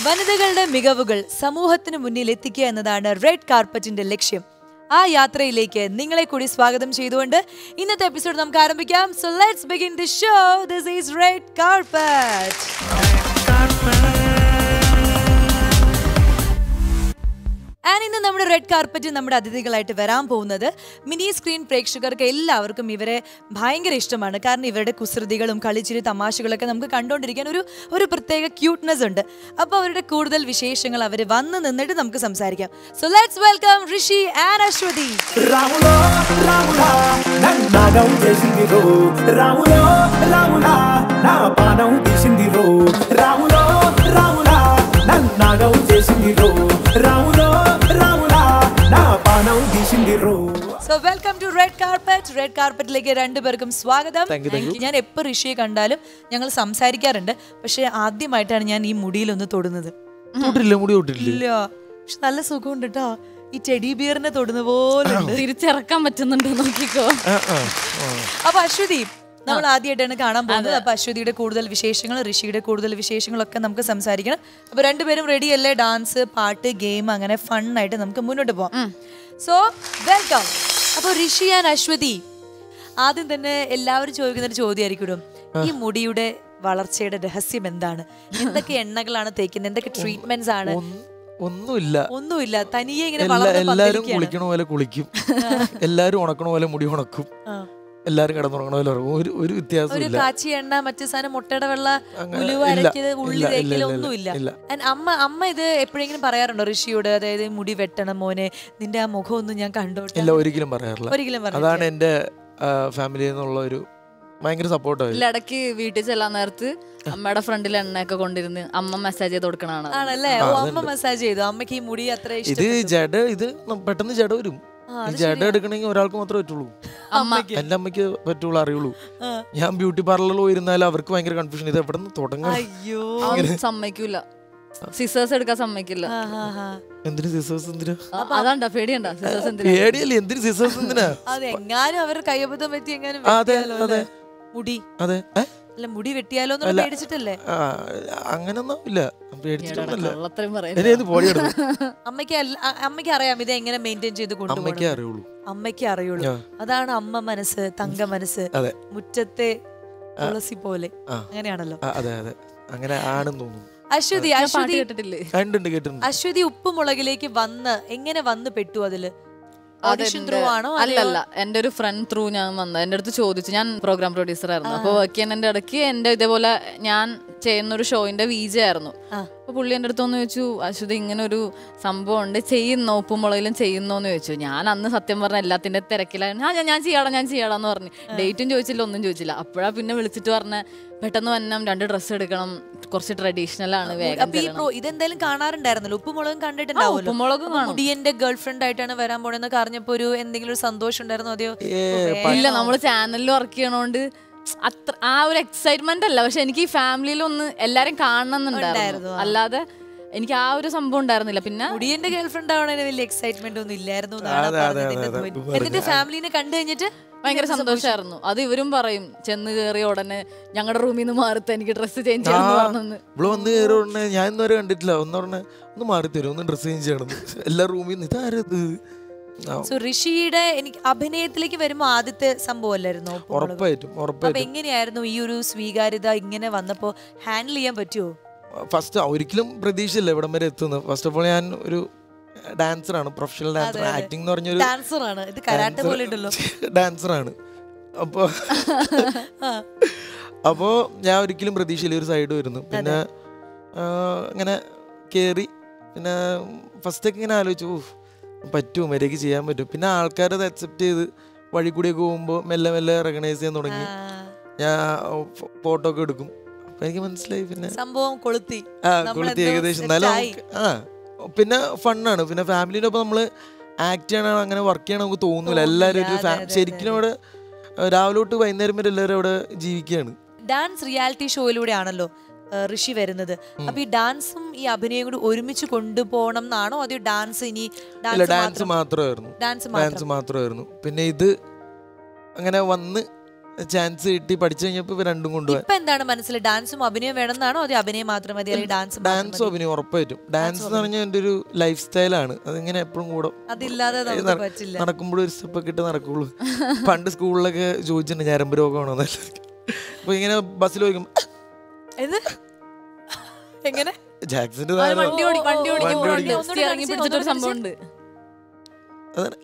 വനിതകളുടെ മികവുകൾ സമൂഹത്തിന് മുന്നിൽ എത്തിക്കുക എന്നതാണ് റെഡ് കാർപ്പറ്റിന്റെ ലക്ഷ്യം ആ യാത്രയിലേക്ക് നിങ്ങളെ കൂടി സ്വാഗതം ചെയ്തുകൊണ്ട് ഇന്നത്തെ എപ്പിസോഡ് നമുക്ക് ആരംഭിക്കാം so let's begin the show this is red carpet and ഇന്ന് നമ്മുടെ റെഡ് കാർപ്പറ്റ് നമ്മുടെ അതിഥികളായിട്ട് വരാൻ പോകുന്നത് മിനി സ്ക്രീൻ പ്രേക്ഷകർക്ക് എല്ലാവർക്കും ഇവരെ ഭയങ്കര ഇഷ്ടമാണ് കാരണം ഇവരുടെ കുസൃതികളും കളിച്ചിരി തമാശകളൊക്കെ നമുക്ക് കണ്ടുകൊണ്ടിരിക്കാൻ ഒരു ഒരു പ്രത്യേക ക്യൂട്ട്നെസ് ഉണ്ട് അപ്പോൾ അവരുടെ കൂടുതൽ വിശേഷങ്ങൾ അവർ വന്ന് നിന്നിട്ട് നമുക്ക് സംസാരിക്കാം so let's welcome Rishi and Aswathy రాములో రాములా నన్నాగం చేసింది రో రాములో రాములా నా పానం తీసింది రో రాములో రాములా నన్నాగం చేసింది రో రాములో రాములా నా పానం తీసింది రో so welcome to red carpet red കാർപ്പറ്റിലേക്ക് രണ്ടുപേർക്കും സ്വാഗതം Thank you, thank you. ഞാൻ എപ്പോൾ ഋഷിയെ കണ്ടാലും ഞങ്ങൾ സംസാരിക്കാറുണ്ട് പക്ഷെ ആദ്യമായിട്ടാണ് ഞാൻ ഈ മുടിയിലൊന്ന് തൊടുന്നത് തൊട്ടില്ല മുടി തൊട്ടില്ല ഇല്ല പക്ഷെ നല്ല സുഖമുണ്ട് കേട്ടോ ഈ ടെഡി ബിയറിനെ തൊടുന്ന പോലെ ഉണ്ട്. തിരിച്ചിറക്കാൻ പറ്റുന്നുണ്ടോ നോക്കിക്കോ അപ്പൊ അശ്വതി നമ്മൾ ആദ്യമായിട്ടാണ് കാണാൻ പോകുന്നത് അപ്പൊ അശ്വതിയുടെ കൂടുതൽ വിശേഷങ്ങൾ ഋഷിയുടെ കൂടുതൽ വിശേഷങ്ങളൊക്കെ നമുക്ക് സംസാരിക്കണം അപ്പൊ രണ്ടുപേരും റെഡി അല്ലേ ഡാൻസ് പാട്ട് ഗെയിം അങ്ങനെ ഫൺ ആയിട്ട് നമുക്ക് മുന്നോട്ട് പോവാം സോ വെൽക്കം അപ്പൊ ഋഷി ആൻഡ് അശ്വതി ആദ്യം തന്നെ എല്ലാവരും ചോദിക്കുന്ന ഒരു ചോദ്യമായിരിക്കും ഈ മുടിയുടെ വളർച്ചയുടെ രഹസ്യം എന്താണ് എന്തൊക്കെ എണ്ണകളാണ് തേക്കുന്നത് എന്തൊക്കെ ട്രീറ്റ്മെന്റ്സ് ആണ് ഒന്ന്- ഒന്നുമില്ല ഒന്നുമില്ല തനിയെ ഇങ്ങനെ എല്ലാ- വളർന്ന് എല്ലാരും പന്തലിക്കുകയാണ്. കുളിക്കണ പോലെ കുളിക്കും എല്ലാരും ഉണക്കണ പോലെ മുടി ഉണക്കും ആ. എല്ലാരും കിടന്നുറങ്ങണ പോലെ ഉറങ്ങും ഒരു ഒരു ഒരു വ്യത്യാസമില്ല കാച്ചി എണ്ണ മറ്റു സാധനം മുട്ടയുടെ വെള്ള അങ്ങനെ ഉലുവ ഇല്ല, അരക്കിയത് ഉള്ളി ഇല്ല, തേക്കല് ഇല്ല, ഒന്നുമില്ല ഇല്ല. And അമ്മ അമ്മ ഇത് എപ്പോഴെങ്കിലും പറയാറുണ്ടോ ഋഷിയോട് അതായത് മുടി വെട്ടണം മോനെ നിന്റെ ആ മുഖം ഒന്നും ഞാൻ കണ്ടോട്ടെ ഇല്ല ഒരിക്കലും പറയാറില്ല ഒരിക്കലും അതാണ് പറഞ്ഞിട്ടില്ല. എന്റെ ഫാമിലിയിൽ നിന്നുള്ള ഒരു ഭയങ്കര സപ്പോർട്ടായി ഇടയ്ക്ക് വീട്ടിൽ ചെല്ലാൻ നേരത്ത് അമ്മയുടെ ഫ്രണ്ടിൽ എണ്ണയൊക്കെ കൊണ്ടിരുന്ന് അമ്മ മെസ്സേജ് ചെയ്ത് കൊടുക്കണാണ് ആണല്ലേ ആ, ഓ അമ്മ അതുണ്ട്. മസാജ് ചെയ്തു അമ്മക്ക് ഈ മുടി അത്ര ഇത് ഇഷ്ടപ്പെട്ടു ജഡ ഇത് ന- പെട്ടെന്ന് ജഡ വരും ആ, ഈ അത് ജഡ ശരിയാ. എടുക്കണമെങ്കിൽ ഒരാൾക്ക് മാത്രമേ പറ്റുള്ളൂ അമ്മ എന്റെ അമ്മയ്ക്ക് പറ്റുള്ളൂ അറിയുള്ളൂ ആ. ഞാൻ ബ്യൂട്ടി പാർലറിൽ പോയിരുന്നാലും അവർക്ക് ഭയങ്കര കൺഫ്യൂഷൻ ഇത് എവിടെ നിന്ന് തുടങ്ങാം അയ്യോ അവൻ സമ്മതിക്കൂല സിസേഴ്സ് എടുക്കാൻ സമ്മതിക്കില്ല ആ, ആ, ആ. എന്തിനു സിസേഴ്സ് എന്തിനാ അ- അതാണ്ട പേടിയണ്ട സിസേഴ്സ് എന്തിനാ പേടിയല്ലേ എന്തിനു സിസേഴ്സ് എന്തിനാ അതെങ്ങാനും അവർ കയ്യബദ്ധം പറ്റി എങ്ങാനും ആ, അതെ, വെട്ടിയാലോ അതെ. അല്ലേ? മുടി അതെ ഏ? അല്ല മുടി വെട്ടിയാലോ എന്നുള്ള അല്ല. പേടിച്ചിട്ടല്ലേ ആ, അങ്ങനൊന്നും ഇല്ല പേടിച്ചിട്ടൊന്നുമില്ല കള്ളത്രയും എന്നെ പറയുന്നത് ഇത് ബോഡി എടുക്കും അമ്മയ്ക്ക് അല്ല- അ- അമ്മയ്ക്ക് അറിയാം ഇത് എങ്ങനെ മെയിൻറ്റെയിൻ ചെയ്ത് അമ്മയ്ക്കേ കൊണ്ടുപോകണം അറിയുള്ളൂ അമ്മയ്ക്ക് അറിയുള്ളൂ ആ. അതാണ് അമ്മ മനസ്സ് തങ്ക മനസ്സ് അതെ മുറ്റത്തെ തുളസി പോലെ ആ. അങ്ങനെയാണല്ലോ ആ, അതെ അതെ അങ്ങനെ ആണെന്ന് തോന്നുന്നു അശ്വതി ഞാൻ പാട്ട് അശ്വതി കേട്ടിട്ടില്ലേ കണ്ടുണ്ട് കേട്ടിട്ടുണ്ട് അശ്വതി ഉപ്പുമുളകിലേക്ക് വന്ന് എങ്ങനെ വന്ന് പെട്ടു അതില് ഓഡിഷൻ അതെന്റെ- ത്രൂ ആണോ അല്ലല്ല എന്റെ ഒരു ഫ്രണ്ട് ത്രൂ ഞാൻ വന്നത് എന്റെ അടുത്ത് ചോദിച്ചു ഞാൻ പ്രോഗ്രാം പ്രൊഡ്യൂസർ ആയിരുന്നു അപ്പൊ വർക്ക് ചെയ്യുന്നതിന്റെ ഇടയ്ക്ക് എന്റെ ഇതേപോലെ ഞാൻ ചെയ്യുന്ന ഒരു ഷോയിന്റെ വിജ ആയിരുന്നു ആ. അപ്പൊ പുള്ളി എന്റെ അടുത്ത് ഒന്ന് ചോദിച്ചു അശ്വതി ഇങ്ങനെ ഒരു സംഭവം ഉണ്ട് ചെയ്യുന്നോ ഉപ്പുമുളകിലും ചെയ്യുന്നോന്ന് ചോദിച്ചു ഞാൻ അന്ന് സത്യം പറഞ്ഞ എല്ലാത്തിന്റെ തിരക്കിലായിരുന്നു ആ ഞാൻ- ഞാൻ ചെയ്യാടാ ഞാൻ ചെയ്യാടാന്ന് പറഞ്ഞു ഡേറ്റും ചോദിച്ചില്ല ഒന്നും ചോദിച്ചില്ല അപ്പോഴാ പിന്നെ വിളിച്ചിട്ട് പറഞ്ഞ പെട്ടെന്ന് വന്നം രണ്ട് ഡ്രസ്സ് എടുക്കണം കുറച്ച് ട്രഡീഷണൽ ആണ് വേഗം അപ്പൊ ഈ ചെല്ലണം." പ്രോ ഇതെന്തായാലും കാണാറുണ്ടായിരുന്നല്ലോ ഉപ്പുമുളകും ആ, കണ്ടിട്ടുണ്ടാവുമല്ലോ ഉപ്പുമുളകും അപ്പൊ കാണും മുടിയന്റെ ഗേൾഫ്രണ്ട് ആയിട്ടാണ് വരാൻ പോണെന്ന് അറിഞ്ഞപ്പോ ഒരു എന്തെങ്കിലും ഒരു സന്തോഷം ഉണ്ടായിരുന്നോ അതെയോ ഏ, ഓ, പ- ഇല്ല വേണോ? നമ്മള് ചാനലിൽ വർക്ക് ചെയ്യണോണ്ട് അത്ര ആ ഒരു എക്സൈറ്റ്മെന്റ് അല്ല പക്ഷെ എനിക്ക് ഈ ഫാമിലിയിൽ ഒന്ന് എല്ലാരും കാണണം ഉണ്ടായിരുന്നു, എന്നുണ്ടായിരുന്നു ആ. അല്ലാതെ എനിക്ക് ആ ഒരു സംഭവം ഉണ്ടായിരുന്നില്ല പിന്നെ മുടിയന്റെ ഗേൾഫ്രണ്ട് ആവണതിന് വലിയ എക്സൈറ്റ്മെന്റ് ഒന്നും ഇല്ലായിരുന്നു എന്നാണ് അതെ, അതെ, പറഞ്ഞത് അതെ, ഇതിന്റെ അതെ. point. പറഞ്ഞത്. എന്നിട്ട് ഫാമിലിനെ കണ്ടു കഴിഞ്ഞിട്ട് ഭയങ്കര എന്ത് സംഭവിച്ചു? സന്തോഷമായിരുന്നു അത് ഇവരും പറയും ചെന്ന് കയറിയ ഉടനെ ഞങ്ങളുടെ റൂമിൽ നിന്ന് മാറത്ത് എനിക്ക് ഡ്രസ്സ് ചേഞ്ച് ചെയ്യണം ആ. പറഞ്ഞു ഇവിടെ വന്ന് കയറി ഉടനെ ഞാൻ ഇന്നുവരെ കണ്ടിട്ടില്ല ഒന്ന് പറഞ്ഞ ഒന്ന് മാറി തരും ഒന്ന് ഡ്രസ് ചേഞ്ച് ചെയ്യണം എല്ലാ റൂമിൽ നിന്ന് ഇതാരത് ആ, സോ ഋഷിയുടെ എനിക്ക് അഭിനയത്തിലേക്ക് വരുമ്പോ ആദ്യത്തെ സംഭവം അല്ലായിരുന്നു ഉറപ്പായിട്ടും അപ്പൊ ഉറപ്പായിട്ടും എങ്ങനെയായിരുന്നു ഈ ഒരു സ്വീകാര്യത ഇങ്ങനെ വന്നപ്പോ ഹാൻഡിൽ ചെയ്യാൻ പറ്റുമോ ഫസ്റ്റ് ഒരിക്കലും പ്രതീക്ഷയില്ല ഇവിടം വരെ എത്തുന്നത് ഫസ്റ്റ് ഓഫ് ഓൾ ഞാൻ ഒരു ഡാൻസറാണ് പ്രൊഫഷണൽ ഡാൻസർ അതെ, അതെ. ആക്ടിംഗ് എന്ന് പറഞ്ഞൊരു ഡാൻസർ ആണ് ഇത് കരാട്ടെ പോലെ ഉണ്ടല്ലോ ഡാൻസറാണ് അപ്പോൾ ആ. അപ്പോൾ ഞാൻ ഒരിക്കലും പ്രതീക്ഷയില്ല ഒരു സൈഡ് വരുന്നു പിന്നെ ആ, ഇങ്ങനെ കയറി പിന്നെ ഫസ്റ്റൊക്കെ ഇങ്ങനെ ആലോചിച്ചു "ഊഫ്, പറ്റുമോ മര്യാദയ്ക്ക് ചെയ്യാൻ പറ്റും പിന്നെ ആൾക്കാരത് അക്സെപ്റ്റ് ചെയ്ത് വഴി കൂടിയൊക്കെ പോകുമ്പോൾ മെല്ലെ മെല്ലെ റെക്കഗ്നൈസ് ചെയ്യാൻ തുടങ്ങി ആ, ഞാൻ ഫോട്ടോ ഒക്കെ എടുക്കും അപ്പം എനിക്ക് മനസ്സിലായി പിന്നെ സംഭവം കൊളുത്തി ആ നമ്മളെന്തോ കൊളുത്തി ഏകദേശം set എന്നാലും ആയി. നമുക്ക് ആ പിന്നെ ഫണ്ണാണ് പിന്നെ ഫാമിലിൻ്റെ ഒപ്പം നമ്മൾ ആക്ട് ചെയ്യണം അങ്ങനെ വർക്ക് ചെയ്യണം നമുക്ക് തോന്നില്ല തോന്നില്ല, എല്ലാവരും ഒരു അതെ, ഫാ- അതെ, ശരിക്കും അതെ. അവിടെ ആ, രാവിലെ തൊട്ട് വൈകുന്നേരം വരെ എല്ലാവരും അവിടെ ജീവിക്കുകയാണ് ഡാൻസ് റിയാലിറ്റി ഷോയിലൂടെ ആണല്ലോ ആ, ഋഷി വരുന്നത് അപ്പൊ ഈ ഡാൻസും ഈ അഭിനയം കൂടി ഒരുമിച്ച് കൊണ്ടുപോകണം എന്നാണോ അതോ ഡാൻസ് ഇനി ഇല്ല ഡാൻസ് മാത്രമായിരുന്നു ഡാൻസ് ഡാൻസ് മാത്രം മാത്രമായിരുന്നു പിന്നെ ഇത് അങ്ങനെ വന്ന് ചാൻസ് കിട്ടി പഠിച്ചു കഴിഞ്ഞപ്പോൾ ഇവ രണ്ടും കൊണ്ടുപോകാൻ ഇപ്പൊ എന്താണ് മനസ്സിൽ ഡാൻസും അഭിനയം വേണമെന്നാണോ അതോ അഭിനയം മാത്രം മതി അല്ലെങ്കിൽ ഡാൻസ് ഡാൻസും അഭിനയം ഉറപ്പായിട്ടും ഡാൻസ് എന്ന് പറഞ്ഞാൽ എൻ്റെ ഒരു ലൈഫ് സ്റ്റൈലാണ് അതിങ്ങനെ എപ്പോഴും കൂടെ അതില്ലാതെ ഏ, നമുക്ക് നട- പറ്റില്ല നടക്കുമ്പോഴും ഒരു സ്റ്റെപ്പ് ഒക്കെ ഇട്ട് നടക്കുള്ളൂ പണ്ട് സ്കൂളിലൊക്കെ ചോദിച്ചിട്ടുണ്ട് ഞരമ്പ് രോഗമാണോ എന്നല്ല അപ്പൊ ഇങ്ങനെ ബസ്സിൽ ചോദിക്കും എന്ത് എങ്ങനെ ജാക്സിന്റെ അത് താരം. വണ്ടി ഓടി വണ്ടി വണ്ടി ഓടിക്കുമ്പോൾ ഓടിക്കും. ഒന്നുകൂടി സ്റ്റിയറിംഗ് കാണിച്ച്, പിടിച്ചിട്ടൊരു ഒന്നുകൂടി സംഭവം ഉണ്ട് അതാണ്.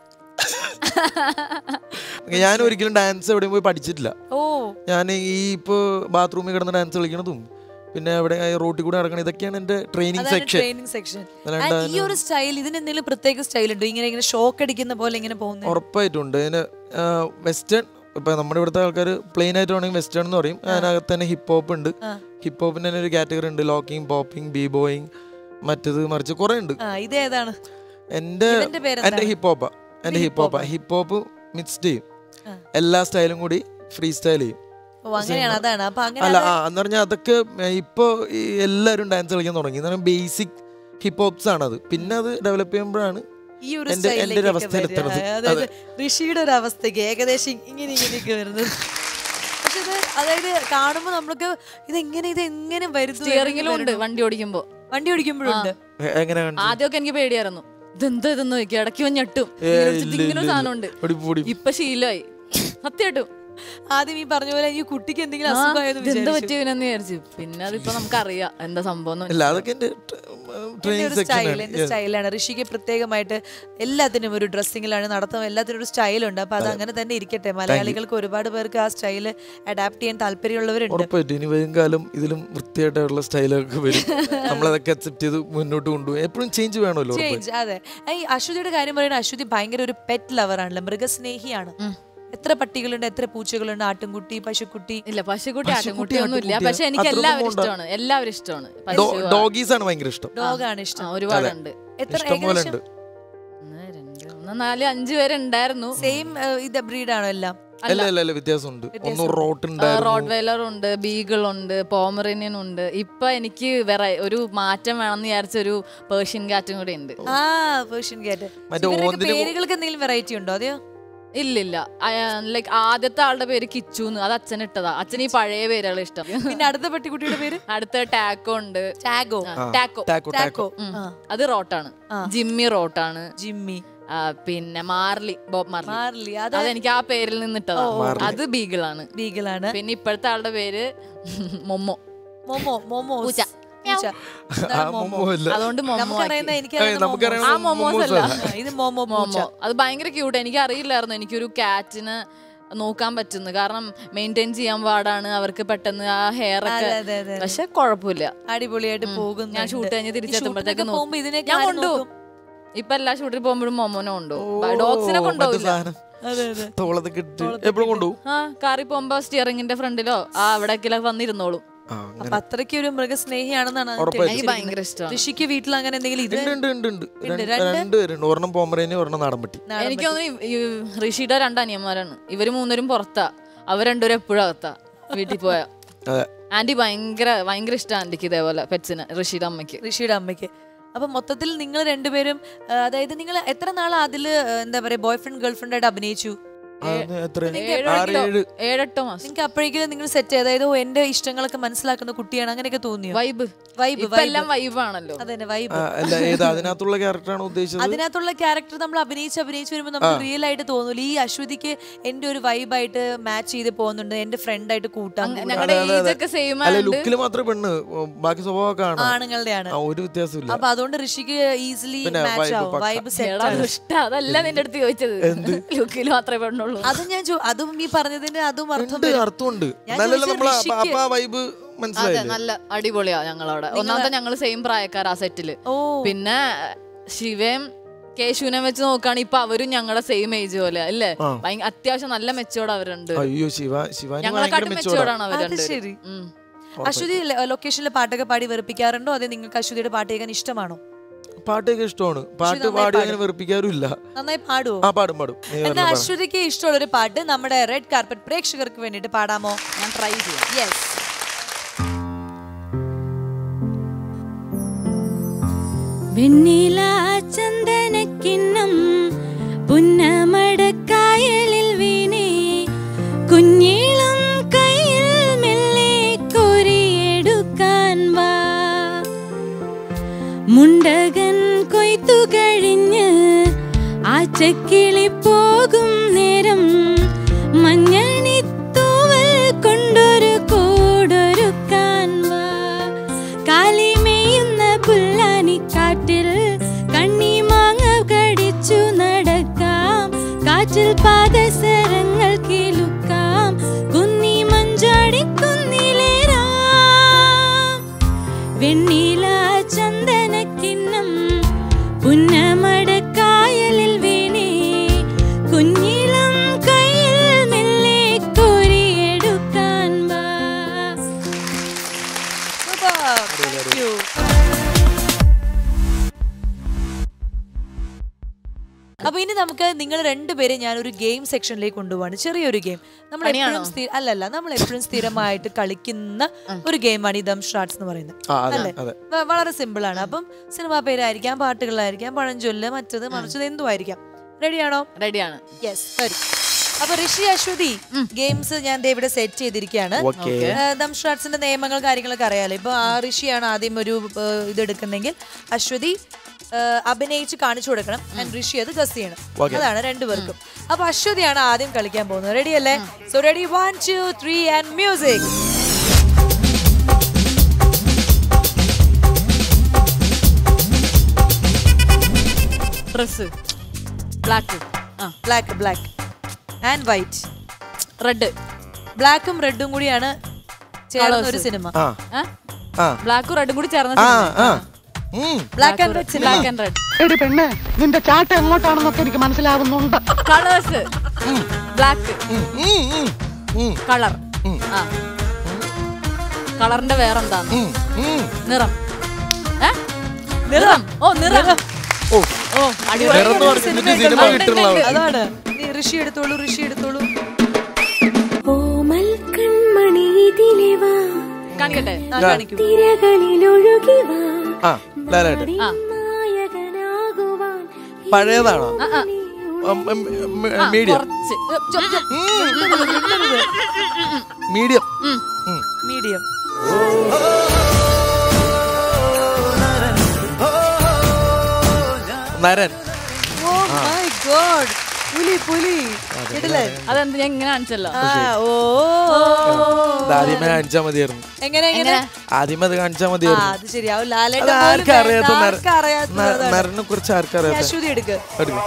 ഞാൻ ഒരിക്കലും ഡാൻസ് എവിടെയും പോയി പഠിച്ചിട്ടില്ല ഓ ഞാൻ ഈ ഇപ്പോൾ ബാത്റൂമിൽ കിടന്ന് ഡാൻസ് കളിക്കണതും പിന്നെ അവിടെ റോട്ടിൽ കൂടെ നടക്കണം ഇതൊക്കെയാണ് എൻ്റെ ട്രെയിനിങ് അതാണ് സെക്ഷൻ ട്രെയിനിങ് സെക്ഷൻ അല്ലാണ്ട് ഈ ഒരു സ്റ്റൈൽ ഇതിന് എന്തെങ്കിലും പ്രത്യേക സ്റ്റൈൽ ഉണ്ടോ ഇങ്ങനെ ഇങ്ങനെ ഷോക്ക് അടിക്കുന്ന പോലെ ഇങ്ങനെ പോകുന്നത് ഉറപ്പായിട്ടുണ്ട് അതിന് വെസ്റ്റേൺ ഇപ്പൊ നമ്മുടെ ഇവിടുത്തെ ആൾക്കാർ പ്ലെയിൻ ആയിട്ട് വേണമെങ്കിൽ വെസ്റ്റേൺ എന്ന് പറയും അതിനകത്ത് തന്നെ ഹിപ്പ് ഹോപ്പ് ഉണ്ട് ആ. ഹിപ്പ് ഹോപ്പിന്റെ തന്നെ ഒരു കാറ്റഗറി ഉണ്ട് ലോക്കിംഗ് പോപ്പിംഗ് ബി ബോയിങ് മറ്റത് മറിച്ച് കുറെ ഉണ്ട് ആ ഇത് ഏതാണ് എന്റെ ഇവന്റെ പേരെന്താണ്? എന്റെ ഹിപ്പ് ഹോപ്പാ എന്റെ ഹിപ്പ് ഹോപ്പാ ഹിപ്പ് ഹോപ്പ് മിക്സ്ഡ് ചെയ്യും ആ. എല്ലാ സ്റ്റൈലും കൂടി ഫ്രീ സ്റ്റൈൽ ചെയ്യും ഓ അങ്ങനെയാണ് അതാണ് അപ്പൊ അങ്ങനെ അല്ല അത് ആ എന്ന് പറഞ്ഞാൽ അതൊക്കെ ഇപ്പോൾ എല്ലാവരും ഡാൻസ് കളിക്കാൻ തുടങ്ങി എന്ന് പറഞ്ഞാൽ ബേസിക് ഹിപ്പ് ഹോപ്സ് ആണത് പിന്നെ അത് ഡെവലപ്പ് ചെയ്യുമ്പോഴാണ് ഈ ഒരു എന്റെ- എന്റെ ഒരു സ്റ്റൈലിലേക്കൊക്കെ അവസ്ഥയിൽ വരിക. എത്തണത്. അതായത് ഋഷിയുടെ ഒരു അവസ്ഥയ്ക്ക് ഏകദേശം ഇങ്ങനെ ഇങ്ങനെയൊക്കെ വരുന്നത് പക്ഷെ ഇത് അതായത് കാണുമ്പോ നമ്മൾക്ക് ഇത് എങ്ങനെ ഇത് എങ്ങനെ വരുന്നു സ്റ്റിയറിംഗിലും എങ്ങനെ ഉണ്ട് വരുന്നു? വണ്ടി ഓടിക്കുമ്പോ വണ്ടി ഓടിക്കുമ്പോഴുണ്ട് എ- എങ്ങനെ കാണിച്ചു? ആദ്യമൊക്കെ എനിക്ക് പേടിയായിരുന്നു ഇതെന്താ ഇതെന്ന് നോക്കി ഇടയ്ക്ക് വന്ന് ഞെട്ടും ഏ, ഇങ്ങനെ വെച്ചിട്ട് ഇല്ല, ഇങ്ങനെ ഒരു ഇല്ല, സാധനം ഉണ്ട് പൊടി, പൊടി. ഇപ്പൊ ശീലമായി സത്യമായിട്ടും ആദ്യം ഈ പറഞ്ഞ പോലെ ഈ കുട്ടിക്ക് എന്തെങ്കിലും ആ, അസുഖമായെന്ന് ഇതെന്താ വിചാരിച്ചു പറ്റിയവനെന്ന് വിചാരിച്ചു പിന്നെ അതിപ്പോ നമുക്കറിയാം എന്താ സംഭവം ഇല്ല അതൊക്കെ എന്റെ എന്റെ ട്രെയിനിങ് ഒരു സ്റ്റൈൽ എന്റെ സെക്ഷൻ സ്റ്റൈലാണ് ഋഷിക്ക് പ്രത്യേകമായിട്ട് എല്ലാത്തിനും ഒരു ഡ്രസ്സിങ്ങിലാണ് നടത്തും എല്ലാത്തിനും ഒരു സ്റ്റൈലുണ്ട് അപ്പൊ അത് അങ്ങനെ തന്നെ ഇരിക്കട്ടെ മലയാളികൾക്ക് ഒരുപാട് പേർക്ക് ആ സ്റ്റൈല് അഡാപ്റ്റ് ചെയ്യാൻ താല്പര്യമുള്ളവരുണ്ട് ഉറപ്പായിട്ടും ഇനി വരും കാലം ഇതിലും വൃത്തിയായിട്ടുള്ള സ്റ്റൈലൊക്കെ വരും നമ്മളതൊക്കെ അക്സെപ്റ്റ് ചെയ്ത് മുന്നോട്ട് കൊണ്ടുപോകും എപ്പോഴും ചേഞ്ച് വേണമല്ലോ ഉറപ്പായിട്ടും. ചേഞ്ച് അതെ ഈ അശ്വതിയുടെ കാര്യം പറയുന്നത് അശ്വതി ഭയങ്കര ഒരു പെറ്റ് ലവർ ആണല്ലോ മൃഗസ്നേഹിയാണ് എത്ര പട്ടികളുണ്ട് എത്ര പൂച്ചകളുണ്ട് ആട്ടുംകുട്ടി പശുക്കുട്ടി ഇല്ല പശുക്കുട്ടി പശുക്കുട്ടി, ആട്ടുംകുട്ടി ഒന്നും ഇല്ല ആട്ടുംകുട്ടി, പക്ഷെ എനിക്ക് അത്രയൊന്നും എല്ലാവരും പോണ്ട. ഇഷ്ടമാണ് എല്ലാവരും ഇഷ്ടമാണ് ഡോ- പശു ഡോഗീസ് ആണ് ഭയങ്കര ഇഷ്ടം ഡോഗാണ് ആ, ഇഷ്ടം ഒരുപാടുണ്ട് എത്ര ഇഷ്ടം പോലെ ഏകദേശം ഉണ്ട് ഒന്ന് രണ്ട് മൂന്ന് നാല് അഞ്ച് പേരുണ്ടായിരുന്നു സെയിം ഇത് ബ്രീഡാണോ എല്ലാം അല്ല അല്ല അല്ല വ്യത്യാസമുണ്ട് ഒന്ന് റോട്ട് ഉണ്ടായിരുന്നു റോഡ് വെയിലർ ഉണ്ട് ബീഗിൾ ഉണ്ട് പോമറേനിയൻ ഉണ്ട് ഇപ്പൊ എനിക്ക് വേറെ ഒരു മാറ്റം വേണമെന്ന് വിചാരിച്ച ഒരു പേർഷ്യൻ കാറ്റും കൂടെ ഉണ്ട് ആ പേർഷ്യൻ ക്യാറ്റ് മറ്റേ ഓന്തിന് പോ- പേരുകൾക്ക് എന്തെങ്കിലും വെറൈറ്റി ഉണ്ടോ അതെയോ ഇല്ലില്ല ലൈക്ക് ആദ്യത്തെ ആളുടെ പേര് കിച്ചുന്ന് അത് അച്ഛൻ ഇട്ടതാ അച്ഛൻ ഈ പഴയ പേരുകൾ ഇഷ്ടം പിന്നെ അടുത്ത പട്ടിക്കുട്ടിയുടെ പേര് അടുത്ത ടാക്കോ ഉണ്ട് ടാഗോ ആ, ടാക്കോ ടാക്കോ ടാക്കോ ഉം. അത് റോട്ടാണ് ജിമ്മി റോട്ടാണ് ജിമ്മി ആ, പിന്നെ മാർലി ബോബ് മാർലി മാർലി അത് അതെനിക്ക് ആ പേരിൽ നിന്നിട്ടതാ അത് ബീഗിളാണ് ബീഗിളാണ് പിന്നെ ഇപ്പോഴത്തെ ആളുടെ പേര് മൊമ്മോ മോമോ മോമോ പൂച്ച. പൂച്ച. ആ ഇതാണ് മോമോ മൊമ്മോ ഇല്ല അതുകൊണ്ട് മൊമ്മോ നമുക്കറിയുന്ന ആക്കി. എനിക്ക് ഏയ്, നമുക്കറിയണ ആ മൊമോസ് അല്ല ആ, ഇത് മോമോ പൂച്ച മോമോ അത് ഭയങ്കര ക്യൂട്ട് എനിക്ക് അറിയില്ലായിരുന്നു എനിക്കൊരു കാറ്റിന് നോക്കാൻ പറ്റുന്നു കാരണം മെയിൻറ്റെയിൻ ചെയ്യാൻ പാടാണ് അവർക്ക് പെട്ടെന്ന് ആ ഹെയർ ഒക്കെ അതെ, അതെ, അതെ. പക്ഷെ കുഴപ്പമില്ല അടിപൊളിയായിട്ട് പോകുന്നു ഞാൻ ഷൂട്ട് കഴിഞ്ഞ് തിരിച്ചെത്തുമ്പോഴത്തേക്ക് പോകുമ്പോ ഇതിനൊക്കെ ഞാൻ ആര് കൊണ്ടുപോകും നോക്കും? ഇപ്പൊ എല്ലാ ഷൂട്ടിൽ പോകുമ്പോഴും മൊമോനെ കൊണ്ടുപോകും ഓ, ഡോഗ്സിനെ മറ്റേ കൊണ്ടുപോകില്ല സാധനം അതെ അതെ തോളത്തൊക്കെ ഇട്ട് എപ്പോഴും കൊണ്ടുപോകും ആ കാറിൽ പോകുമ്പോ സ്റ്റിയറിംഗിന്റെ ഫ്രണ്ടിലോ ആ അവിടേക്ക് വന്നിരുന്നോളും ആ അങ്ങനെ അപ്പൊ അത്രയ്ക്ക് ഒരു മൃഗസ്നേഹിയാണെന്നാണ് അത് ഉറപ്പായിട്ടും. എനിക്ക് തെളിയിച്ചിരിക്കുന്നത്. ഭയങ്കര ഇഷ്ടമാണ് ഋഷിക്ക് വീട്ടിൽ അങ്ങനെ എന്തെങ്കിലും ഇത് ഉണ്ട് ഉണ്ട് ഉണ്ട് ഉണ്ട് ഉണ്ട്, രണ്ട് രണ്ട്? രണ്ട് പേരുണ്ട് ഒരെണ്ണം പോമറേനി ഒരെണ്ണം നാടൻപട്ടി നാടൻ എനിക്ക് തോന്നുന്നു ഈ- ഈ ഋഷിയുടെ രണ്ട് അനിയന്മാരാണ് ഇവര് മൂന്നരും പുറത്താ അവർ രണ്ടുപേരും എപ്പോഴും അകത്താ വീട്ടിൽ പോയാ അതെ ആന്റി ഭയങ്കര ഭയങ്കര ഇഷ്ടം ആന്റിക്ക് ഇതേപോലെ പെറ്റ്സിന് ഋഷിയുടെ അമ്മയ്ക്ക് ഋഷിയുടെ അമ്മയ്ക്ക് അപ്പൊ മൊത്തത്തിൽ നിങ്ങൾ രണ്ടുപേരും ആ, അതായത് നിങ്ങൾ എത്ര നാൾ അതില് ആ, എന്താ പറയാ ബോയ് ഫ്രണ്ട് ഗേൾ ഫ്രണ്ട് ആയിട്ട് അഭിനയിച്ചു ആ, എത്ര ഏഴ് ആറ് എട്ടോ- ഏഴ് ഏഴെട്ടോ മാസം നിങ്ങൾക്ക് അപ്പോഴേക്കും നിങ്ങൾ സെറ്റ് അതായത് ഓ എന്റെ ഇഷ്ടങ്ങളൊക്കെ മനസ്സിലാക്കുന്ന കുട്ടിയാണ് അങ്ങനെയൊക്കെ തോന്നിയോ വൈബ് വൈബ് ഇപ്പൊ എല്ലാം വൈബാണല്ലോ അതന്നെ വൈബ് ആ, അല്ല ഏത് അതിനകത്തുള്ള ക്യാരക്ടറാണ് ഉദ്ദേശിച്ചത് അതിനകത്തുള്ള ക്യാരക്ടർ നമ്മൾ അഭിനയിച്ച് അഭിനയിച്ച് വരുമ്പോൾ നമുക്ക് റിയൽ ആയിട്ട് തോന്നില്ല ഈ അശ്വതിക്ക് എന്റെ ഒരു വൈബായിട്ട് മാച്ച് ചെയ്ത് പോകുന്നുണ്ട് എന്റെ ഫ്രണ്ട് ആയിട്ട് കൂട്ടാൻ കൂടും. ഞങ്ങളുടെ ഏജ് ഒക്കെ സെയിം അല്ല ആയതുകൊണ്ട് ലുക്കിൽ മാത്രമേ പെണ്ണ് ഓ, ബാക്കി സ്വഭാവമൊക്കെ കാണാം ആണുങ്ങളുടെ ആണ് ആ ഒരു വ്യത്യാസമില്ല അപ്പൊ അതുകൊണ്ട് ഋഷിക്ക് ഈസിലി പിന്നെ മാച്ച് vibe ആവും പക്ക. വൈബ് സെറ്റ് എടാ ആണ് ദുഷ്ട അതല്ല നിന്റെ അടുത്ത് ചോദിച്ചത് ലുക്കിൽ മാത്രമേ പെണ്ണുള്ളൂ അതും ഞാൻ ചോ- അതും ഈ പറഞ്ഞതിന് അതും അർത്ഥം ഉണ്ട് വരും. അർത്ഥമുണ്ട് ഞാൻ എന്നാലല്ലേ ചോദിച്ചത് നമ്മൾ ഋഷിക്ക്. അപ്പൊ ആ വൈബ് അതെ മനസ്സിലായില്ലേ നല്ല അടിപൊളിയാ ഞങ്ങളവിടെ ഒന്നാമത്തെ ഞങ്ങള് സെയിം പ്രായക്കാർ ആ സെറ്റില് ഓ പിന്നെ ശിവയും കേശുവിനെ വെച്ച് നോക്കുകയാണെങ്കിൽ ഇപ്പൊ അവരും ഞങ്ങളുടെ സെയിം ഏജ് പോലെ അല്ലേ ആ. ഭയങ്കര അത്യാവശ്യം നല്ല മെച്ചോട് അവരുണ്ട് അയ്യോ ശിവ ശിവാനി ഭയങ്കര ഞങ്ങളെക്കാട്ടും മെച്ചോടാ മെച്ചോടാണ് അവർ അത് രണ്ടുപേരും. ശരി. ഉം. അശ്വതി ലൊക്കേഷനിലെ പാട്ടൊക്കെ പാടി വെറുപ്പിക്കാറുണ്ടോ അതെ നിങ്ങൾക്ക് അശ്വതിയുടെ പാട്ട് കേൾക്കാൻ ഇഷ്ടമാണോ പാട്ടൊക്കെ ഇഷ്ടമാണ് പാട്ട് നന്നായി പാടി പാടും. അങ്ങനെ വെറുപ്പിക്കാറുമില്ല നന്നായി പാടുവോ ആ പാടും പാടും നീ എന്നാ പറഞ്ഞ പാടാം. അശ്വതിക്ക് ഇഷ്ടമുള്ള ഒരു പാട്ട് നമ്മുടെ റെഡ് കാർപ്പറ്റ് പ്രേക്ഷകർക്ക് വേണ്ടിയിട്ട് പാടാമോ ഞാൻ ട്രൈ ചെയ്യാം യെസ് വെണ്ണില ചന്ദനക്കിണ്ണം പുന്നമടക്കായലിൽ വീണേ കുഞ്ഞേ ചെക്കിളി പോകും നേരം മഞ്ഞണിത്തൂവൽ കൊണ്ടൊരു കൂടൊരുക്കാൻ വാ കാലിമേയുന്ന പുല്ലാനിക്കാറ്റിൽ കണ്ണിമാങ്ങ കടിച്ചു നടക്കാം കാറ്റിൽ പാദസരങ്ങൾ കിലുക്കാം കുന്നി മഞ്ചാടി കുന്നിലേറാം വെണ്ണീല ചന്ദനക്കിണ്ണം പുന്നമടക്കായലിൽ വീണേ കുഞ്ഞിളം കയ്യിൽ മെല്ലെ കോരിയെടുക്കാൻ വാ Super. Thank you. അപ്പൊ ഇനി നമുക്ക് നിങ്ങൾ രണ്ടുപേരും ഞാൻ ഒരു ഗെയിം സെക്ഷനിലേക്ക് കൊണ്ടുപോവാണ് ചെറിയൊരു ഗെയിം നമ്മൾ പണിയാണോ? എപ്പോഴും സ്ഥി- അല്ലല്ല നമ്മൾ എപ്പോഴും സ്ഥിരമായിട്ട് കളിക്കുന്ന ഒരു ഗെയിമാണ് ഈ ദം ഷാർട്സ് എന്ന് പറയുന്നത് ആ, അതെ, അല്ലേ അതെ. വ- വളരെ സിമ്പിൾ ആണ് അപ്പം സിനിമാ പേരായിരിക്കാം പാട്ടുകളായിരിക്കാം പഴഞ്ചൊല്ല് മറ്റത് മറിച്ചത് എന്തും ആയിരിക്കാം റെഡിയാണോ റെഡിയാണ് യെസ് വരും അപ്പൊ ഋഷി അശ്വതി ഗെയിംസ് ഞാൻ ദേ ഇവിടെ സെറ്റ് ചെയ്തിരിക്കുകയാണ് ഓക്കെ ദം ഷാർട്സിന്റെ നിയമങ്ങൾ കാര്യങ്ങളൊക്കെ അറിയാലോ ഇപ്പൊ ആ ഋഷിയാണ് ആദ്യം ഒരു ഏഹ്, ഇത് എടുക്കുന്നെങ്കിൽ അശ്വതി ഏഹ്, അഭിനയിച്ച് കാണിച്ചു കൊടുക്കണം ആൻഡ് ഋഷി അത് ഗസ് ചെയ്യണം Okay. അതാണ് രണ്ടുപേർക്കും അപ്പൊ അശ്വതിയാണ് ആദ്യം കളിക്കാൻ പോകുന്നത് റെഡി അല്ലേ so ready one two three and music dress black ആ black black and white red ബ്ലാക്കും റെഡും കൂടിയാണ് ചേർന്ന ഒരു Colours. സിനിമ ആ ആ ബ്ലാക്കും റെഡും കൂടി ചേർന്ന ആ ആ ഉം. Black and red cinema black and red എടി പെണ്ണെ നിന്റെ ചാട്ട എങ്ങോട്ടാണെന്നൊക്കെ എനിക്ക് മനസ്സിലാവുന്നുണ്ട് കളേഴ്സ് ബ്ലാക്ക് ഉം, ഉം, ഉം, ഉം, കളർ ആ കളറിന്റെ വേറെന്താന്ന് ഉം, ഉം. നിറം ഏ നിറം ഓ നിറം ഓ ഓ അടിപൊളി വേറെന്ന് പറഞ്ഞിട്ട് സിനിമ കിട്ടുള്ള അതാണ് നീ ഋഷി എടുത്തോളൂ ഋഷി എടുത്തോളൂ ഓമൽ കൺമണി ഇതിലെ വാ കാണിക്കട്ടെ ആ, കാണിക്കൂ തിരകളിലൊഴുകി വാ ആ ലാലായിട്ട് ആ നായകനാകുവാൻ പഴയതാണോ ആ, ആ. ആ, മീഡിയം കുറച്ച് ഏ, ചോ, ചോ. മീഡിയം ഉം. മീഡിയം നരൻ ഓ മൈ ഗോഡ് പുലി പുലി ഇടലേ അതെന്ത് ഞാൻ ഇങ്ങനെ കാണിച്ചല്ലോ ആ ഓ ഇത് ആദ്യമേ കാണിച്ചാ മതിയായിരുന്നു എങ്ങനെ എങ്ങനെ ആദ്യമേ അത് കാണിച്ചാ ആ മതിയായിരുന്നു അത് ശരിയാവും അത് ലാലേട്ടൻ പോലും ആർക്കും അറിയാത്ത വേണ്ട, നര- ആർക്കും അറിയാത്തത് ന- അതാണ്. നരനെ കുറിച്ച് ആർക്കും അറിയാത്ത അശ്വതി എടുക്ക് എടുക്ക്.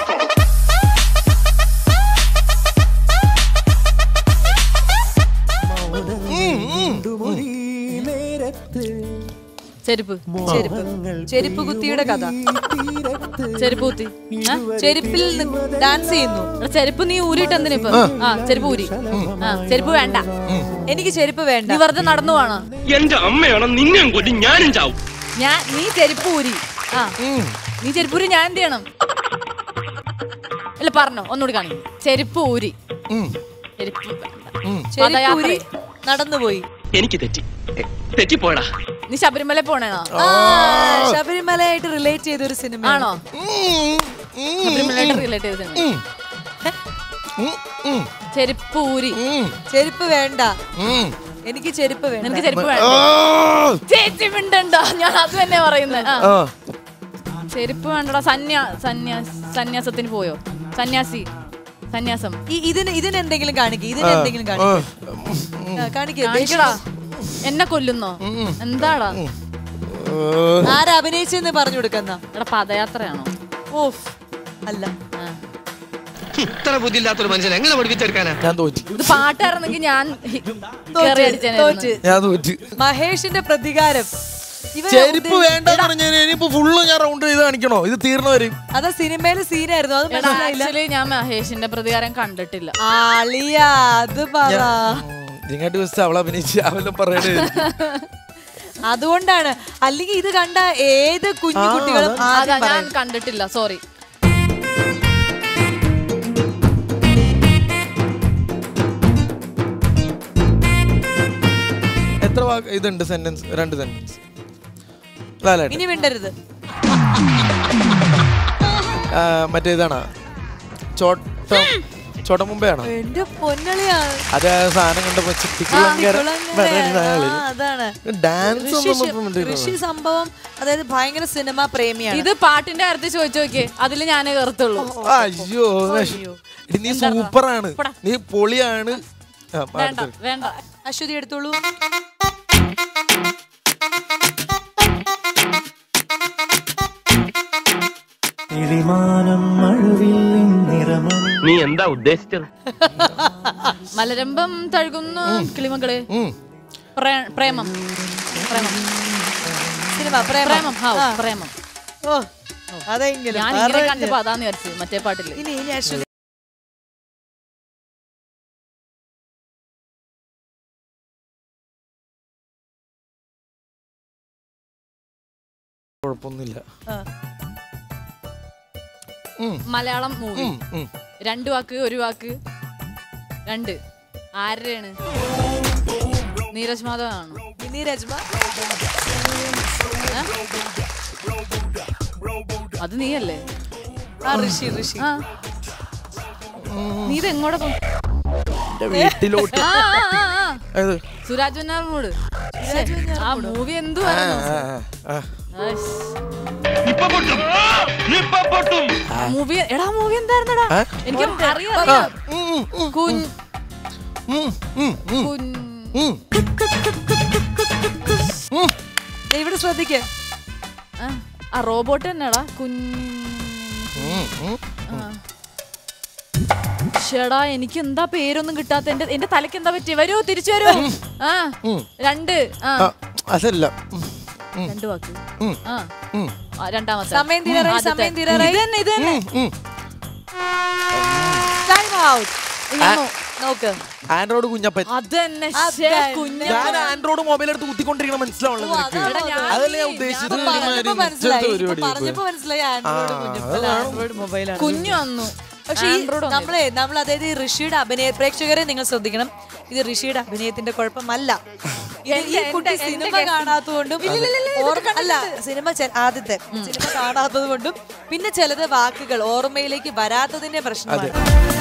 ചെരുപ്പ് ചെരുപ്പ് ചെരുപ്പ് കുത്തിയുടെ കഥ ചെരുപ്പ് കുത്തി ആ? ചെരുപ്പിൽ ഡാൻസ് ചെയ്യുന്നു എടാ, ചെരുപ്പ് നീ ഊരിട്ട് എന്തിനിപ്പൊ ആ ചെരുപ്പ് ഊരി ആ ചെരുപ്പ് വേണ്ട എനിക്ക് ചെരുപ്പ് വേണ്ട നീ വെറുതെ നടന്നു പോണോ എന്റെ അമ്മയാണ് നിന്നെ കൊല്ലും ഞാനും ചാവും ഞാൻ നീ ചെരുപ്പ് ഊരി ആ നീ ചെരുപ്പ് ഊരി ഞാൻ എന്ത് ചെയ്യണം ഇല്ല പറഞ്ഞോ ഒന്നുകൂടി കാണി ചെരുപ്പ് ഊരി ഉം, ചെരുപ്പ് വേണ്ട. ചെരുപ്പ് പദയാത്ര. ഊരി നടന്നുപോയി എനിക്ക് തെറ്റി തെറ്റിപ്പോയടാ നീ ശബരിമല പോണേണോ ആ, ശബരിമലയായിട്ട് റിലേറ്റ് ചെയ്ത ഒരു സിനിമ ആണോ ഉം, ഉം, ശബരിമലയായിട്ട് റിലേറ്റ് ചെയ്ത് ഉം, ഉം, ഉം, ചെരുപ്പ് ഊരി ഉം, ചെരുപ്പ് വേണ്ട ഉം. എനിക്ക് ചെരുപ്പ് വേണ്ട നിനക്ക് ചെരുപ്പ് വേണ്ട ആ, ചേച്ചി മിണ്ടണ്ടോ ഞാൻ അത് തന്നെ പറയുന്നത് ആ, ചെരുപ്പ് വേണ്ടടാ സന്യാ സന്യാ സന്യാസത്തിന് പോയോ സന്യാസി സന്യാസം ഈ- ഇതിന് ഇതിന് എന്തെങ്കിലും കാണിക്കും ഇതിന് എന്തെങ്കിലും ആ, കാണിക്കും കാണിക്കുക കാണിക്കടാ എന്നെ കൊല്ലുന്നോ എന്താടാ ആരാ അഭിനയിച്ചെന്ന് പറഞ്ഞു കൊടുക്കുന്ന എടാ പദയാത്രയാണോ ഓഫ് അല്ല ആ. ഇത്ര ബുദ്ധിയില്ലാത്തൊരു മനുഷ്യൻ എങ്ങനെ പഠിപ്പിച്ചെടുക്കാനാ ഞാൻ തോറ്റു ഇത് പാട്ടായിരുന്നെങ്കിൽ ഞാൻ ഹി- തോറ്റ്, കേറി അടിച്ചേനെ തോറ്റ്. ഞാൻ തോറ്റു മഹേഷിന്റെ പ്രതികാരം ഇവൻ ചെരുപ്പ് വേണ്ടെന്ന് പറഞ്ഞാൽ ഇനിയിപ്പോ ഫുള്ള് ഞാൻ റൗണ്ട് ചെയ്ത് കാണിക്കണോ ഇത് തീർന്നവരും അതാ സിനിമയിലെ സീനായിരുന്നു അത് എടാ മനസ്സിലായില്ല ആക്ച്വലി ഞാൻ മഹേഷിന്റെ പ്രതികാരം കണ്ടിട്ടില്ല ആളിയ അത് പറ ഇങ്ങോട്ട് ദിവസം അവളെ അഭിനയിച്ച് അവലും പറയണേ അതുകൊണ്ടാണ് അല്ലെങ്കിൽ ഇത് കണ്ട ഏത് കുഞ്ഞു കുട്ടികളും അതാ ആദ്യം ഞാൻ പറയും. കണ്ടിട്ടില്ല സോറി എത്ര വാക്ക് ഇതുണ്ട് സെന്റൻസ് രണ്ട് സെന്റൻസ് ലാലേട്ടൻ ഇനി മിണ്ടരുത് ആ, മറ്റേ ഇതാണ് ചോട്ടം കച്ചവടം മുമ്പേ ആണോ എന്റെ പൊന്നളിയാണ് അത് ആ സാധനം കണ്ടപ്പോ ചിട്ടിക്കുളങ്കര അതാണ് ഡാൻസ് ഋഷി ഒന്നും ശ- ഇപ്പം ഇത് ഋഷി സംഭവം അതായത് ഭയങ്കര സിനിമ പ്രേമിയാണ് ഇത് പാട്ടിന്റെ കാര്യത്തിൽ ചോദിച്ചു നോക്കിയേ അതിൽ ഞാനേ കയറത്തുള്ളൂ അയ്യോ വിഷ- എടി, നീ സൂപ്പറാണ് നീ പൊളിയാണ് ആ, പാടി വേണ്ട തരും. വേണ്ട അശ്വതി എടുത്തോളൂ കിളിമാനം മഴവില്ലിൻ നിറമണി നീ എന്താ ഉദ്ദേശിച്ചത് മലരമ്പം തഴുകുന്നു കിളിമകള് ഉം. പ്രേ- പ്രേമം പ്രേമം സിനിമ പ്രേമം പ്രേമം ഹാ ആ. പ്രേമം ഓ അതെങ്കിലും ഞാൻ ഇങ്ങനെ കാണിച്ചപ്പോ അതാന്ന് വിചാരിച്ചു മറ്റേ പാട്ടില് ഇനി ഇനി അശ്വതി കുഴപ്പമൊന്നുമില്ല ആ. മലയാളം മൂവി ഉം, ഉം. രണ്ട് വാക്ക് ഒരു വാക്ക് രണ്ട് ആരുടെയാണ് നീരജ് മാധവ് ആണോ ഇനി രജ്മ അത് നീയല്ലേ ആ ഋഷി ഋഷി ആ നീ ഇത് എങ്ങോട്ടാ പോ- എന്റെ വീട്ടിലോട്ട് ആ, ആ, ആ, ആ. ഏത്? സുരാജ് വെഞ്ഞാറമൂട് ആ മൂവി ആ, എന്തുവായിരുന്നു ആ, ആ. മൂവി എടാ മൂവി എന്തായിരുന്നടാ ആ? എനിക്ക് അറിയാം ആ, അറിയാം. ഉം, ഉം, കുഞ്ഞ് ഉം, ഉം, ഉം, കുഞ്ഞ് ഉം. ദേ ഇവിടെ ശ്രദ്ധിക്ക ആ, ആ റോബോട്ട് തന്നെടാ കുഞ്ഞ് ഉം, ഉം. ഷെടാ എനിക്ക് എന്താ പേരൊന്നും കിട്ടാത്ത എന്റെ എന്റെ തലക്ക് എന്താ പറ്റി വരൂ തിരിച്ചു വരൂ ആ ഉം. രണ്ട് ആ ആ, അതല്ല ഉം, രണ്ട് വാക്ക് ഉം. ആ ഉം, ആ, രണ്ടാമത്തെ സമയം തീരാറായി, ആദ്യത്തെ. സമയം തീരാറായി. ഇത് തന്നെ ഇത് തന്നെ ഉം, ഉം. ടൈം ഔട്ട് നോക്ക് ആൻഡ്രോയിഡ് കുഞ്ഞപ്പൻ അത് തന്നെ അത് ശ്ശേ, തന്നെ. കുഞ്ഞ് ഞാൻ ആൻഡ്രോയിഡ് മൊബൈൽ എടുത്ത് കുത്തിക്കൊണ്ടിരിക്കണം മനസ്സിലാവുള്ളത് നിനക്ക് അതാണോ ഞാൻ- അത്? അതല്ലേ ഞാൻ ഉദ്ദേശിച്ചത് ഇപ്പൊ പറഞ്ഞപ്പോ ഒരുമാതിരി മനസ്സിലായി നിശ്ചിത ഇപ്പൊ പരിപാടി പറഞ്ഞപ്പോ മനസ്സിലായി ആൻഡ്രോയിഡ് ആ, കുഞ്ഞപ്പൻ അതാണ്. ആൻഡ്രോയിഡ് മൊബൈലാണ് കുഞ്ഞു വന്നു പക്ഷേ ഈ Android വന്നില്ല. നമ്മളെ നമ്മൾ അതായത് ഈ ഋഷിയുടെ അഭിനയ പ്രേക്ഷകരെ നിങ്ങൾ ശ്രദ്ധിക്കണം ഇത് ഋഷിയുടെ അഭിനയത്തിന്റെ കുഴപ്പമല്ല ഇത് ഈ എന്റെ- കുട്ടി എന്റെ- സിനിമ എന്റെ കാണാത്തതുകൊണ്ടും ഓർമ്മ- അല്ല സിനിമ ചെ- ആദ്യത്തെ സിനിമ കാണാത്തത് കൊണ്ടും പിന്നെ ചിലത് വാക്കുകൾ ഓർമ്മയിലേക്ക് വരാത്തതിന്റെ പ്രശ്നമാണ്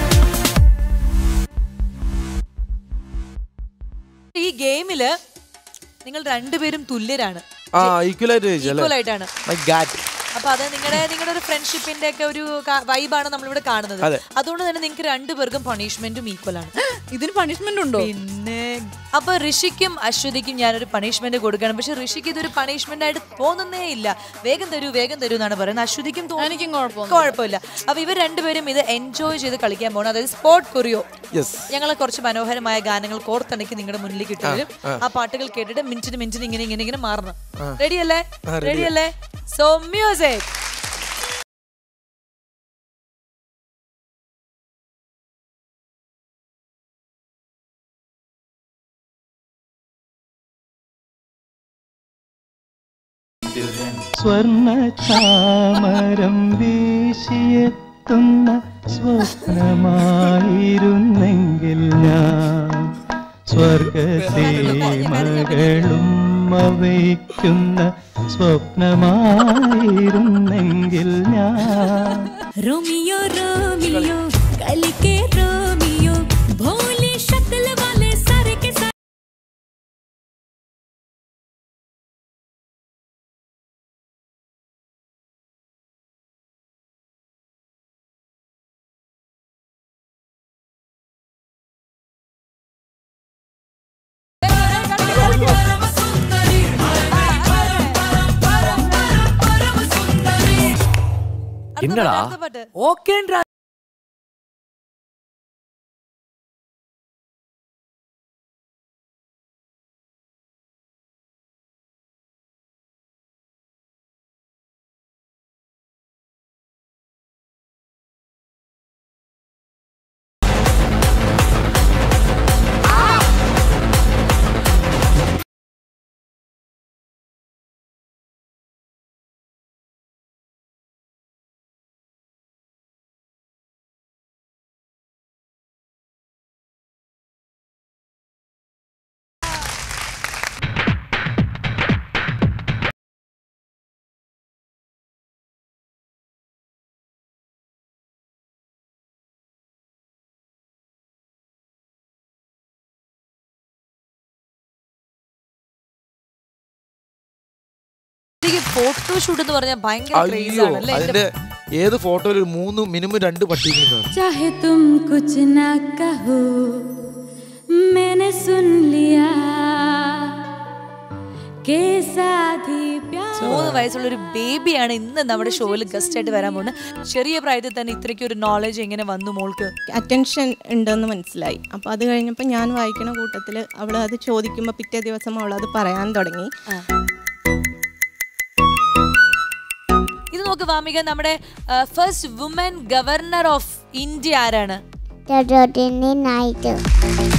ഈ ഗെയിമില് നിങ്ങൾ രണ്ടുപേരും തുല്യരാണ് ആ ഈക്വൽ ആയിട്ട് ചോദിച്ചല്ലേ ഈക്വൽ ആയിട്ടാണ് മൈ ഗാഡ് അപ്പൊ അത് നിങ്ങളുടെ നിങ്ങളുടെ ഒരു ഫ്രണ്ട്ഷിപ്പിന്റെ ഒക്കെ ഒരു വൈബാണ് നമ്മളിവിടെ കാണുന്നത് അതെ. അതുകൊണ്ട് തന്നെ നിങ്ങൾക്ക് രണ്ടുപേർക്കും പണിഷ്മെന്റും ഈക്വൽ ആണ് ഇതിന് പണിഷ്മെന്റ് ഉണ്ടോ പിന്നെ അപ്പൊ ഋഷിക്കും അശ്വതിക്കും ഞാനൊരു പണിഷ്മെന്റ് കൊടുക്കണം പക്ഷെ ഋഷിക്ക് ഇതൊരു പണിഷ്മെന്റ് ആയിട്ട് തോന്നുന്നേ ഇല്ല വേഗം തരൂ വേഗം തരൂ എന്നാണ് പറയുന്നത് അശ്വതിക്കും തോന്നുന്നു. എനിക്കും കുഴപ്പമൊന്നും കുഴപ്പമില്ല അപ്പൊ ഇവർ രണ്ടുപേരും ഇത് എൻജോയ് ചെയ്ത് കളിക്കാൻ പോകണം അതായത് സ്പോട്ട് കൊറിയോ യെസ് ഞങ്ങൾ കുറച്ച് മനോഹരമായ ഗാനങ്ങൾ കോർത്തിണക്കി നിങ്ങളുടെ മുന്നിലേക്ക് ഇട്ടുവരും ആ പാട്ടുകൾ കേട്ടിട്ട് മിനിറ്റിന് മിനിറ്റിന് ഇങ്ങനെ ഇങ്ങനെ ഇങ്ങനെ മാറണം റെഡി അല്ലേ റെഡി അല്ലേ സോ മ്യൂസിക് സ്വർണ്ണ ചാമരം വീശിയെത്തുന്ന സ്വപ്നമായിരുന്നെങ്കിൽ ഞാൻ സ്വർഗസീമകളും അവയ്ക്കുന്ന സ്വപ്നമായിരുന്നെങ്കിൽ ഞാൻ रोमियो रोमियो कल के रोमियो भोली शक्ल वाले सारे के सारे എന്നടാ പാട്ട് ഓക്കേണ്ടാ ഫോട്ടോഷൂട്ട് എന്ന് പറഞ്ഞാൽ ഭയങ്കര ക്രേസ് അയ്യോ ആണ് അല്ലേ അതിന്റെ ഏത് ഫോട്ടോയിൽ ഒരു മൂന്ന് മിനിമം രണ്ട് പട്ടികളും കാണും चाहे तुम कुछ ना कहो मैंने सुन लिया के साथी प्यार മൂന്ന് വയസ്സുള്ള ഒരു ബേബിയാണ് ഇന്ന് നമ്മുടെ ഷോയിൽ ഗസ്റ്റ് ആയിട്ട് വരാൻ പോകുന്നത് ചെറിയ പ്രായത്തിൽ തന്നെ ഇത്രയ്ക്ക് ഒരു നോളജ് എങ്ങനെ വന്നു മോൾക്ക് അറ്റൻഷൻ ഉണ്ടെന്ന് മനസ്സിലായി അപ്പോൾ അത് കഴിഞ്ഞപ്പോൾ ഞാൻ വായിക്കുന്ന കൂട്ടത്തിൽ അവൾ അത് ചോദിക്കുമ്പോൾ പിറ്റേ ദിവസം അവൾ അത് പറയാൻ തുടങ്ങി ഇത് നോക്ക് വാമിക നമ്മുടെ first woman governor of India ആരാണ് Rotini night.